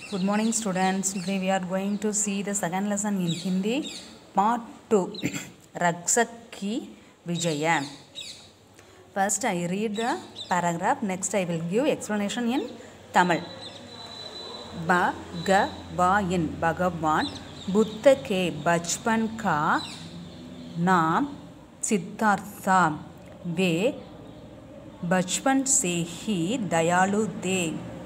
Good morning, students. Today we are going to see the second lesson in Hindi, part 2, Raksak Ki Vijaya. First, I read the paragraph. Next, I will give explanation in Tamil. भगवान भगवान बुद्ध के बचपन का नाम सिद्धार्था वे बचपन से ही दयालु थे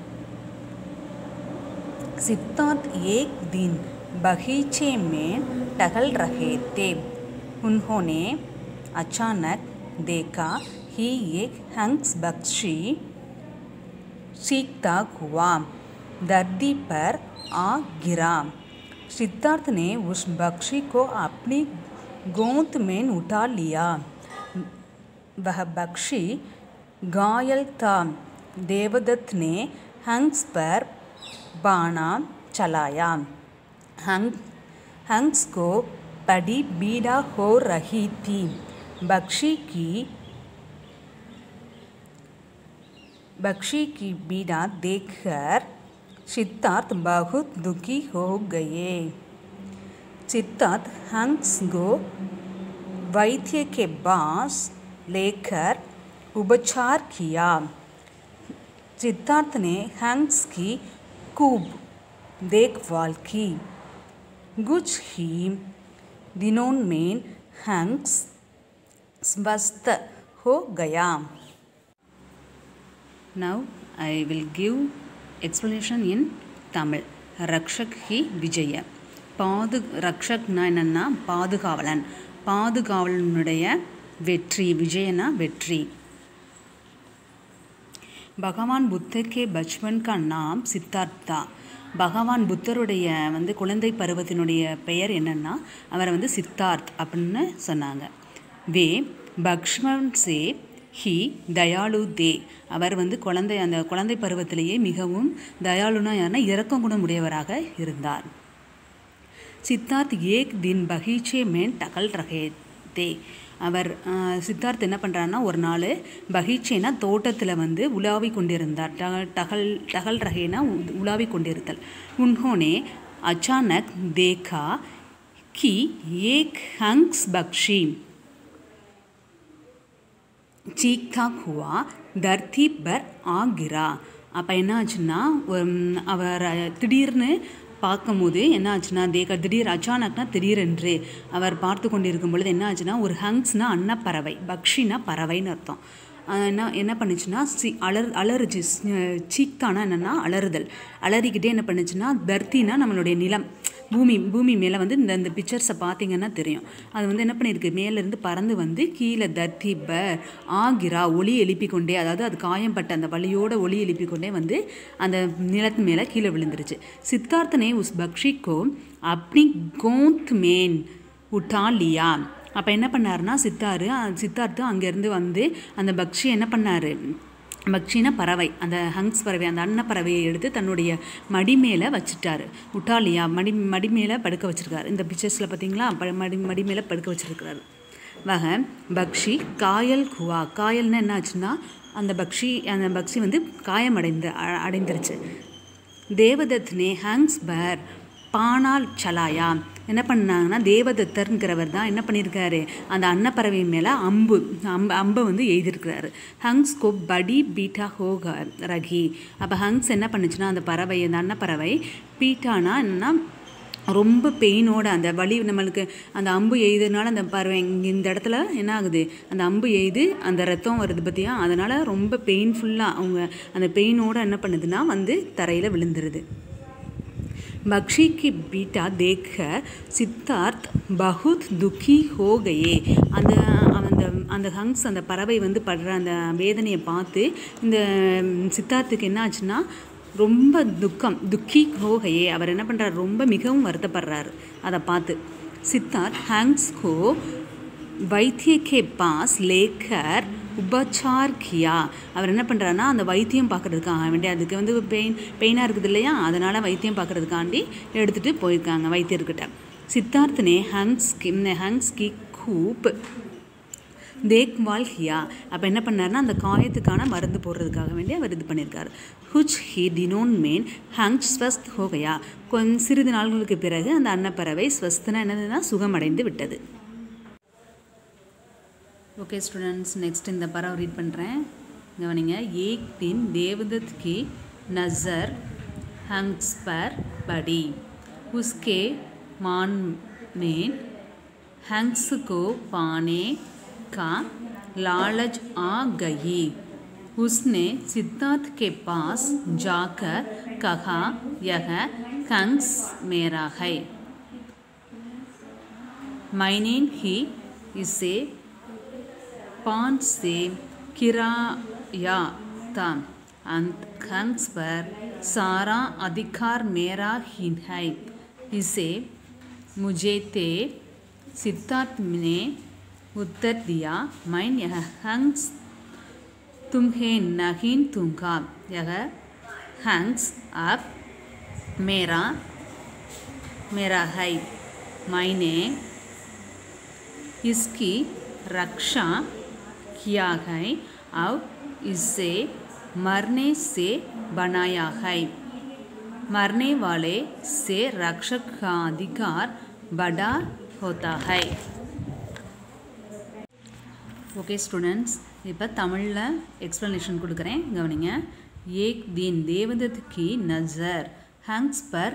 सिद्धार्थ एक दिन बगीचे में टहल रहे थे उन्होंने अचानक देखा कि एक हंस बख्शी सीखता हुआ धरती पर आ गिरा सिद्धार्थ ने उस बख्शी को अपनी गोद में उठा लिया वह बख्शी घायल था देवदत्त ने हंस पर बाणा चलाया हंस हंस को बड़ी पीड़ा हो रही थी बख्शी की बख्शी की पीड़ा देखकर सिद्धार्थ बहुत दुखी हो गए सिद्धार्थ हंस को वैद्य के पास लेकर उपचार किया सिद्धार्थ ने हंस की खूब देखभाल की कुछ ही दिनों में हंस स्वस्थ हो गया Now I will give explanation in Tamil. ரக்ஷக் ஹி விஜய பாது ரக்ஷக்னா என்னென்னா பாதுகாவலன் பாதுகாவலனுடைய வெற்றி விஜயனா வெற்றி பகவான் புத்தக்கே பச்பன் கா நாம் சித்தார்த்தா பகவான் புத்தருடைய வந்து குழந்தை பருவத்தினுடைய பெயர் என்னென்னா அவரை வந்து சித்தார்த் அப்படின்னு சொன்னாங்க வே பக்ஷ்மன் சே ஹி தயாளு தே அவர் வந்து குழந்தை அந்த குழந்தை பருவத்திலேயே மிகவும் தயாளுனா யாருன்னா இறக்கம் குணமுடையவராக இருந்தார் சித்தார்த் ஏக் தின் பகீச்சே மேன் டகல் ரகே தே அவர் சித்தார்த் என்ன பண்ணுறாருன்னா ஒரு நாள் பகீச்சேனா தோட்டத்தில் வந்து உலாவி கொண்டிருந்தார் டகல் டகல் டகல் ரகேனா உலாவி கொண்டிருத்தல் உன்ஹோனே அச்சானக் தேகா கி ஏக் ஹங்ஸ் பக்ஷி சீக்தா ஹுவா தர்த்தி பர் ஆகிரா அப்போ என்ன ஆச்சுன்னா அவர் திடீர்னு பார்க்கும்போது என்ன ஆச்சுன்னா தேக திடீர் அச்சானக்னா திடீரென்று அவர் பார்த்து கொண்டிருக்கும் பொழுது என்ன ஆச்சுன்னா ஒரு ஹங்ஸ்னா அன்னப்பறவை பக்ஷினா பறவைன்னு அர்த்தம் என்ன என்ன பண்ணுச்சுன்னா சி அலர் அலறுச்சு சீக்தானா என்னென்னா அலறுதல் அலறிக்கிட்டே என்ன பண்ணுச்சுன்னா தர்த்தினா நம்மளுடைய நிலம் பூமி பூமி மேலே வந்து இந்த இந்த பிக்சர்ஸை பார்த்தீங்கன்னா தெரியும் அது வந்து என்ன பண்ணியிருக்கு மேலேருந்து பறந்து வந்து கீழே தர்த்தி ப ஆகிரா ஒளி எழுப்பி கொண்டே அதாவது அது காயம்பட்ட அந்த வழியோட ஒளி எழுப்பி கொண்டே வந்து அந்த நிலத்து மேலே கீழே விழுந்துருச்சு சித்தார்த்தனே உஸ் பக்ஷிக்கோ அப்படி கோந்த் மேன் உட்டா லியா அப்போ என்ன பண்ணாருன்னா சித்தாரு சித்தார்த்து அங்கேருந்து வந்து அந்த பக்ஷி என்ன பண்ணார் பக்ஷினா பறவை அந்த ஹங்ஸ் பறவை அந்த அன்ன பறவையை எடுத்து தன்னுடைய மடி மேலே வச்சுட்டாரு உட்டாலியா மடி மடி மேலே படுக்க வச்சுருக்காரு இந்த பிக்சர்ஸில் பார்த்தீங்களா மடி மடி மேலே படுக்க வச்சுருக்கிறாரு வக பக்ஷி காயல் குவா காயல்னா என்ன ஆச்சுன்னா அந்த பக்ஷி அந்த பக்ஷி வந்து காயமடைந்து அடைந்துருச்சு தேவதத்னே ஹங்ஸ் பர் பானால் சலாயா என்ன பண்ணாங்கன்னா தேவதத்தர்ங்கிறவர் தான் என்ன பண்ணியிருக்காரு அந்த அன்னப்பறவை மேலே அம்பு அம்பு அம்பை வந்து எழுதியிருக்கிறாரு ஹங்ஸ் கோ படி பீட்டா ஹோக ரகி அப்போ ஹங்ஸ் என்ன பண்ணுச்சுன்னா அந்த பறவை அந்த அன்னப்பறவை பீட்டானா என்னன்னா ரொம்ப பெயினோட அந்த வலி நம்மளுக்கு அந்த அம்பு எய்ததுனால அந்த பறவை இந்த இடத்துல என்ன ஆகுது அந்த அம்பு எய்து அந்த ரத்தம் வருது பார்த்தியா அதனால் ரொம்ப பெயின்ஃபுல்லாக அவங்க அந்த பெயினோட என்ன பண்ணுதுன்னா வந்து தரையில் விழுந்துருது बख्शी की बेटा देखकर சித்தார்த் பகுத் துக்கி ஹோகையே அந்த அந்த அந்த ஹங்ஸ் அந்த பறவை வந்து படுற அந்த வேதனையை பார்த்து இந்த சித்தார்த்துக்கு என்ன ஆச்சுன்னா ரொம்ப துக்கம் துக்கி ஹோகையே அவர் என்ன பண்ணுறாரு ரொம்ப மிகவும் வருத்தப்படுறாரு அதை பார்த்து சித்தார்த் ஹங்ஸ் கோ வைத்திய கே பாஸ் லேக்கர் உபச்சார் கியா அவர் என்ன பண்ணுறாருன்னா அந்த வைத்தியம் பார்க்குறதுக்காக வேண்டி அதுக்கு வந்து பெயின் பெயினாக இருக்குது இல்லையா அதனால் வைத்தியம் பார்க்குறதுக்காண்டி எடுத்துகிட்டு போயிருக்காங்க வைத்தியர்கிட்ட சித்தார்த்தனே ஹங்ஸ் கி ஹங்ஸ் கி கூப் தேக்வால் ஹியா அப்போ என்ன பண்ணாருன்னா அந்த காயத்துக்கான மருந்து போடுறதுக்காக வேண்டி அவர் இது பண்ணியிருக்காரு ஹுச் ஹி தினோன் மேன் ஹங் ஸ்வஸ்த் ஹோகையா கொஞ்சம் சிறிது நாள்களுக்கு பிறகு அந்த அன்னப்பறவை ஸ்வஸ்துனா என்னதுன்னா சுகமடைந்து விட்டது ஓகே ஸ்டூடெண்ட்ஸ் நெக்ஸ்ட் இந்த பறவை ரீட் பண்ணுறேன் கவனிங்க ஏக் தின் தேவதத் கி நசர் ஹங்ஸ் பர் படி உஸ்கே मान में हंस को पाने का लालच आ गई उसने सिद्धार्थ के पास जाकर कहा यह हंस मेरा है मैंने ही इसे पान से किराया था अंत हंस पर सारा अधिकार मेरा ही है इसे मुझे ते सिद्धार्थ ने उत्तर दिया मैं यह हंस तुम्हें नहीं दूंगा यह हंस अब मेरा मेरा है मैंने इसकी रक्षा किया है और इसे मरने से बनाया है मरने वाले से रक्षक का अधिकार बड़ा होता है ஓகே ஸ்டூடெண்ட்ஸ் இப்போ தமிழில் எக்ஸ்ப்ளனேஷன் கொடுக்குறேன் கவனிங்க ஏக் தீன் தேவதத் கி நசர் ஹங்ஸ் பர்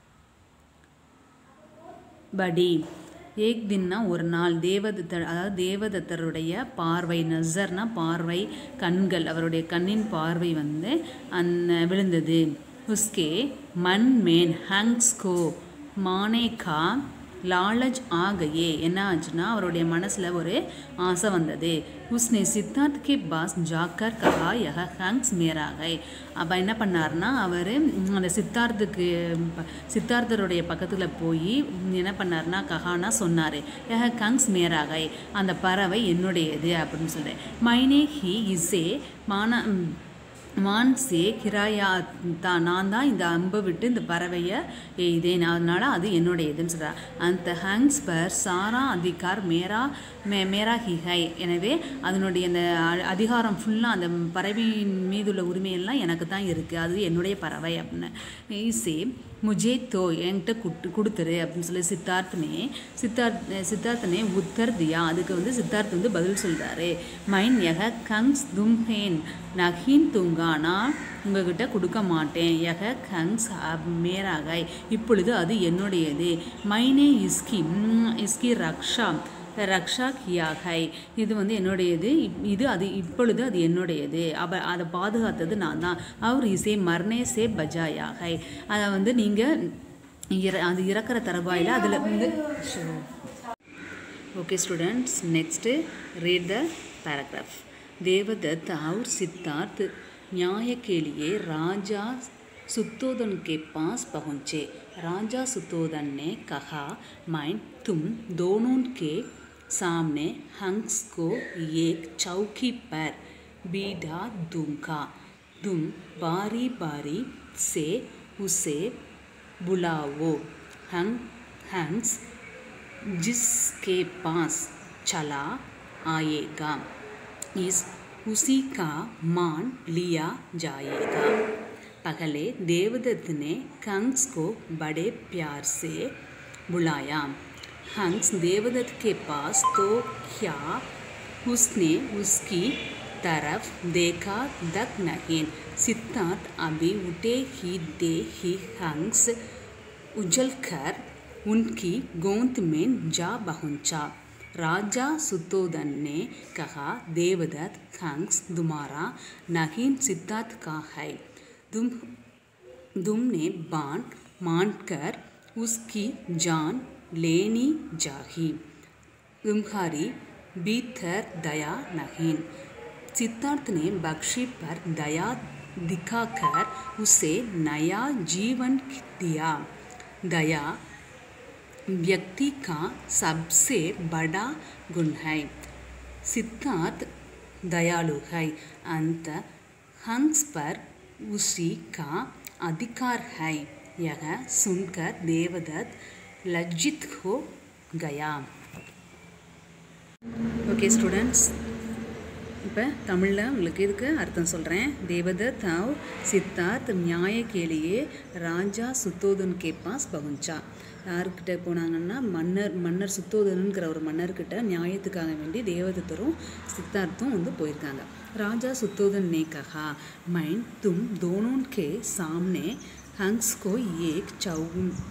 படி ஏக் தின்னா ஒரு நாள் தேவதத்தர் அதாவது தேவதத்தருடைய பார்வை நசர்னா பார்வை கண்கள் அவருடைய கண்ணின் பார்வை வந்து அந்த விழுந்தது உஸ்கே மண் மேன் ஹங்ஸ் கோ மானேகா லாலஜ் ஆகையே என்ன ஆச்சுன்னா அவருடைய மனசில் ஒரு ஆசை வந்தது உஸ்னே சித்தார்த் கே பாஸ் ஜாக்கர் கஹா யஹ ஹங்ஸ் மேராகை அப்போ என்ன பண்ணார்னா அவர் அந்த சித்தார்த்துக்கு சித்தார்த்தருடைய பக்கத்தில் போய் என்ன பண்ணார்னா கஹானா சொன்னார் யஹ ஹங்ஸ் மேராகை அந்த பறவை என்னுடையது அப்படின்னு சொல்கிறேன் மைனே ஹி இசே மான மான் சே கிராயா தான் நான் தான் இந்த அம்பை விட்டு இந்த பறவையை எய்தேன் அதனால் அது என்னுடையதுன்னு சொல்கிறார் அந்த ஹங்ஸ் பர் சாரா அதிகார் மேரா மே மேரா ஹிஹை எனவே அதனுடைய அந்த அதிகாரம் ஃபுல்லாக அந்த பறவையின் மீது உள்ள உரிமையெல்லாம் எனக்கு தான் இருக்குது அது என்னுடைய பறவை அப்படின்னு ஈஸே முஜே தோ என்கிட்ட குட்டு கொடுத்துரு அப்படின்னு சொல்லி சித்தார்த்தனே சித்தார்த் சித்தார்த்தனே உத்தர் தியா அதுக்கு வந்து சித்தார்த் வந்து பதில் சொல்கிறாரு மைன் யக கங்ஸ் தும்ஹேன் நஹீன் தூங்கா நான் உங்ககிட்ட கொடுக்க மாட்டேன் யக கங்ஸ் மேராகாய் இப்பொழுது அது என்னுடையது மைனே இஸ்கி இஸ்கி ரக்ஷா ரக்ஷா கியாகை இது வந்து என்னுடையது இது அது இப்பொழுது அது என்னுடையது அவ அதை பாதுகாத்தது நான் தான் அவர் இசை மர்னே சே பஜாயாகை அதை வந்து நீங்கள் இற அது இறக்குற தரவாயில் அதில் வந்து okay students next read the paragraph Devdutt और सिद्धार्थ न्याय के लिए राजा सुतोदन के पास पहुँचे राजा सुतोदन ने कहा मैं तुम दोनों के सामने हंस को एक चौकी पर बीढ़ा दूंगा तुम बारी बारी से उसे बुलाओ हंग हंस जिसके पास चला आएगा इस उसी का मान लिया जाएगा पहले देवदत्त ने कंस को बड़े प्यार से बुलाया हंस देवदत्त के पास तो क्या उसने उसकी तरफ देखा तक नहीं सिद्धार्थ अभी उठे ही दे ही हंस उछलकर उनकी गोंद में जा पहुंचा राजा सुतोदन ने कहा देवदत्त हंस तुम्हारा नगीन सिद्धार्थ का है तुम तुमने बाण मानकर उसकी जान लेनी चाहिए तुम्हारी भीतर दया नहीं सिद्धार्थ ने बख्शी पर दया दिखाकर उसे नया जीवन दिया दया व्यक्ति का सबसे बड़ा गुण है सिद्धार्थ दयालु है अंत हंस पर उसी का अधिकार है यह सुनकर देवदत्त लज्जित हो गया ஓகே ஸ்டூடெண்ட்ஸ் இப்போ தமிழில் உங்களுக்கு இதுக்கு அர்த்தம் சொல்கிறேன் தேவதத் தாவ் சித்தார்த் நியாய கேளியே ராஜா சுத்தோதன் கே பாஸ் பகுஞ்சா யாருக்கிட்ட போனாங்கன்னா மன்னர் மன்னர் சுத்தோதனுங்கிற ஒரு மன்னர்கிட்ட நியாயத்துக்காக வேண்டி தேவதத்தரும் சித்தார்த்தும் வந்து போயிருக்காங்க ராஜா சுத்தோதன் ने कहा मैं तुम दोनों के सामने हंस को एक चौ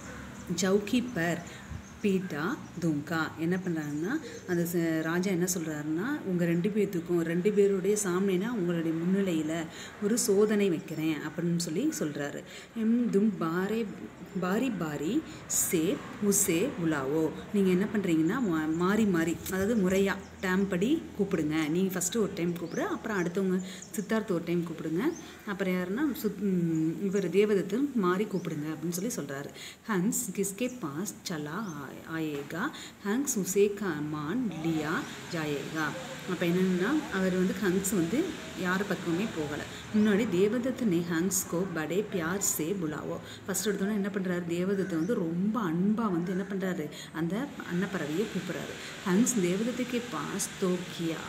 चौकी पर பீட்டா துங்கா என்ன பண்ணுறாங்கன்னா அந்த ச- ராஜா என்ன சொல்கிறாருன்னா உங்கள் ரெண்டு பேர்த்துக்கும் ரெண்டு பேருடைய சாமினா உங்களுடைய முன்னிலையில் ஒரு சோதனை வைக்கிறேன் அப்படின்னு சொல்லி சொல்கிறாரு தும் பாரே பாரி பாரி சே உசே உலாவோ நீங்கள் என்ன பண்ணுறீங்கன்னா மா- மாறி மாறி அதாவது முறையாக டைம் படி கூப்பிடுங்க நீங்கள் ஃபஸ்ட்டு ஒரு டைம் கூப்பிடு அப்புறம் அடுத்தவங்க சித்தார்த் ஒரு டைம் கூப்பிடுங்க அப்புறம் யாருன்னா சுத் ம், இவர் தேவதத்தன் மாறி கூப்பிடுங்க அப்படின்னு சொல்லி சொல்கிறாரு ஹன்ஸ் கிஸ்கே பாஸ் சலா ஆ- ஆயேகா ஹங்ஸ் உசே கமான் லியா ஜாயேகா அப்போ என்னென்னா அவர் வந்து ஹங்ஸ் வந்து யார் பக்கமே போகலை முன்னாடி தேவதத்து நே ஹங்ஸ்கோ படே பியார் சே புலாவோ ஃபஸ்ட் எடுத்தோன்னே என்ன பண்ணுறாரு தேவதத்தை வந்து ரொம்ப அன்பாக வந்து என்ன பண்ணுறாரு அந்த அன்னப்பறவையை கூப்பிட்றாரு ஹங்ஸ் தேவதத்துக்கே பாஸ் தோக்கியா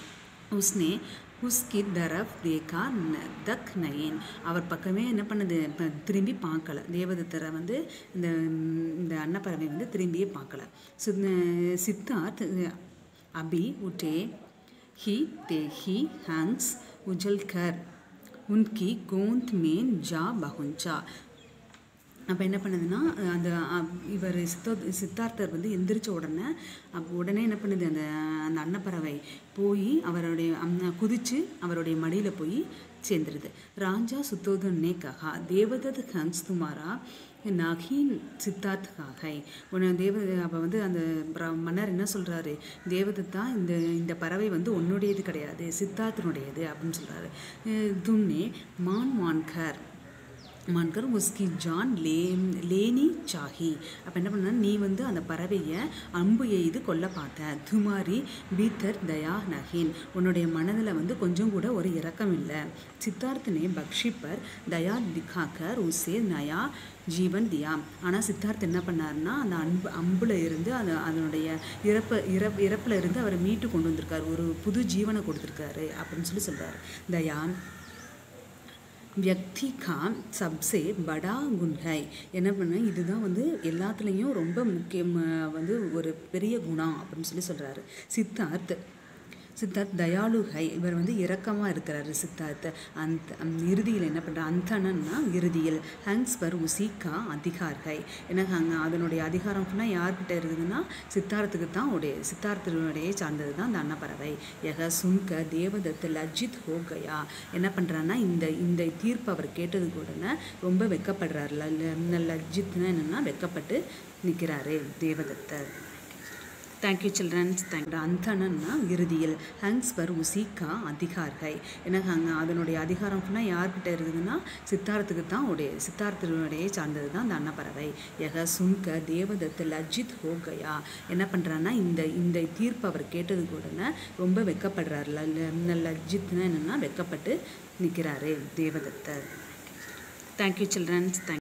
உஸ்னே உஸ்கி தரஃப் தேக்கா ந- தக் நயன் அவர் பக்கமே என்ன பண்ணுது இப்போ திரும்பி பார்க்கல தேவதத்தரை வந்து இந்த ம், இந்த அன்னப்பறவை வந்து திரும்பியே பார்க்கல சித்- சித்தார்த் அபி உட்டே ही ते ही हैंग्स उजल कर उनकी गोंद में जा पहुंचा அப்போ என்ன பண்ணுதுன்னா அந்த அ- இவர் சித்தோ சித்தார்த்தர் வந்து எந்திரிச்ச உடனே அப்போ உடனே என்ன பண்ணுது அந்த அந்த அன்னப்பறவை போய் அவருடைய அம்- குதிச்சு அவருடைய மடியில் போய் சேர்ந்துருது ராஜா சுத்தோதனே கஹா தேவதத் ஹன்ஸ் துமாரா நகீன் சித்தார்த் காகை உன தேவ அப்போ வந்து அந்த பிர- மன்னர் என்ன சொல்கிறாரு தேவதத்தா இந்த இந்த பறவை வந்து உன்னுடையது கிடையாது சித்தார்த்தனுடையது அப்படின்னு சொல்கிறாரு தும்னே மான் மான்கர் மான்கர் உஸ்கி ஜான் லே லேனி சாஹி அப்போ என்ன பண்ணா நீ வந்து அந்த பறவையை அம்பு எய்து கொல்ல பார்த்த துமாரி பீத்தர் தயா நஹீன் உன்னுடைய மனதில் வந்து கொஞ்சம் கூட ஒரு இரக்கம் இல்லை சித்தார்த்தனே பக்ஷிப்பர் தயா திகாக்கர் உசே நயா ஜீவன் தியா ஆனால் சித்தார்த் என்ன பண்ணாருன்னா அந்த அன்பு அம்புல இருந்து அந்த அதனுடைய இறப்ப இறப் இறப்பில் இருந்து அவரை மீட்டு கொண்டு வந்திருக்காரு ஒரு புது ஜீவனை கொடுத்துருக்காரு அப்படின்னு சொல்லி சொல்கிறாரு தயா व्यक्ति का सबसे बड़ा गुण है என்ன பண்ண இதுதான் வந்து எல்லாத்துலேயும் ரொம்ப முக்கியம் அஹ், வந்து ஒரு பெரிய குணம் அப்படின்னு சொல்லி சொல்கிறாரு சித்தார்த் சித்தார்த் தயாளு ஹை இவர் வந்து இரக்கமாக இருக்கிறாரு சித்தார்த் அந்த இறுதியில் என்ன பண்ணுற அந்தனா இறுதியில் ஹங்ஸ் பர் உசிகா அதிகார் ஹை எனக்கு அங்கே அதனுடைய அதிகாரம் ஃபுல்லாக யார்கிட்ட இருக்குதுன்னா சித்தார்த்துக்கு தான் உடைய சித்தார்த்தனுடைய சார்ந்தது தான் அந்த அன்னப்பறவை யக சுன்க தேவதத்து லஜ்ஜித் ஹோ கயா என்ன பண்ணுறான்னா இந்த இந்த தீர்ப்பு அவர் கேட்டதுக்கு உடனே ரொம்ப வெக்கப்படுறாரு ல- ல- லஜ்ஜித்னா என்னென்னா வெக்கப்பட்டு நிற்கிறாரு தேவதத்தர் தேங்க்யூ சில்ட்ரன்ஸ் தேங்க் அந்தனா இறுதியில் ஹங்ஸ் பர் உசிகா அதிகார்கை எனக்கு அங்கே அதனுடைய அதிகாரம் ஃபுல்லாக யார்கிட்ட இருக்குதுன்னா சித்தார்த்துக்கு தான் உடைய சித்தார்த்தனுடைய சார்ந்தது தான் அந்த அன்னப்பறவை யக சுன்க தேவதத்து லஜ்ஜித் ஹோ கயா என்ன பண்ணுறான்னா இந்த இந்த தீர்ப்பு அவர் கேட்டதுக்கு உடனே ரொம்ப வெக்கப்படுறாரு ல- ல- லஜ்ஜித்னா என்னென்னா வெக்கப்பட்டு நிற்கிறாரு தேவதத்தர் தேங்க்யூ சில்ட்ரன்ஸ் தேங்க்